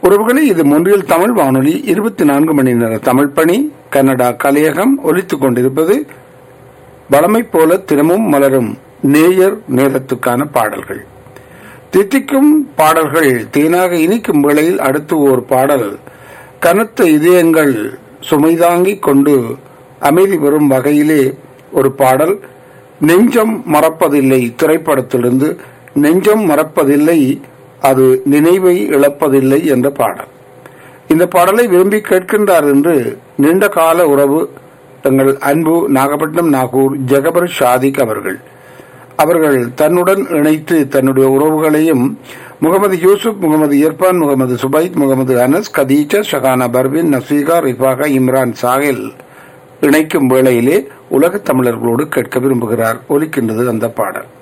உறவுகளே இது மொன்றியல் தமிழ் வானொலி இருபத்தி நான்கு மணி நேர தமிழ் பணி கன்னடா கலையகம் ஒலித்துக் கொண்டிருப்பது வளமை போல தினமும் மலரும் நேயர் நேரத்துக்கான பாடல்கள் தித்திக்கும் பாடல்கள் தேனாக இனிக்கும் வேளையில் அடுத்து ஓர் பாடல் கனத்த இதயங்கள் சுமைதாங்கிக் கொண்டு அமைதி பெறும் வகையிலே ஒரு பாடல் நெஞ்சம் மறப்பதில்லை திரைப்படத்திலிருந்து நெஞ்சம் மறப்பதில்லை அது நினைவை இழப்பதில்லை என்ற பாடல் இந்த பாடலை விரும்பி கேட்கின்றார் என்று நீண்ட கால உறவு தங்கள் அன்பு நாகப்பட்டினம் நாகூர் ஜெகபர் ஷாதிக் அவர்கள் அவர்கள் தன்னுடன் இணைத்து தன்னுடைய உறவுகளையும் முகமது யூசுப் முகமது இர்பான் முகமது சுபைத் முகமது அனஸ் கதீஜா ஷகானா பர்வின் நசீகா ரிஃபாகா இம்ரான் சாஹில் இணைக்கும் வேளையிலே உலகத் தமிழர்களோடு கேட்க விரும்புகிறார் ஒலிக்கின்றது அந்த பாடல்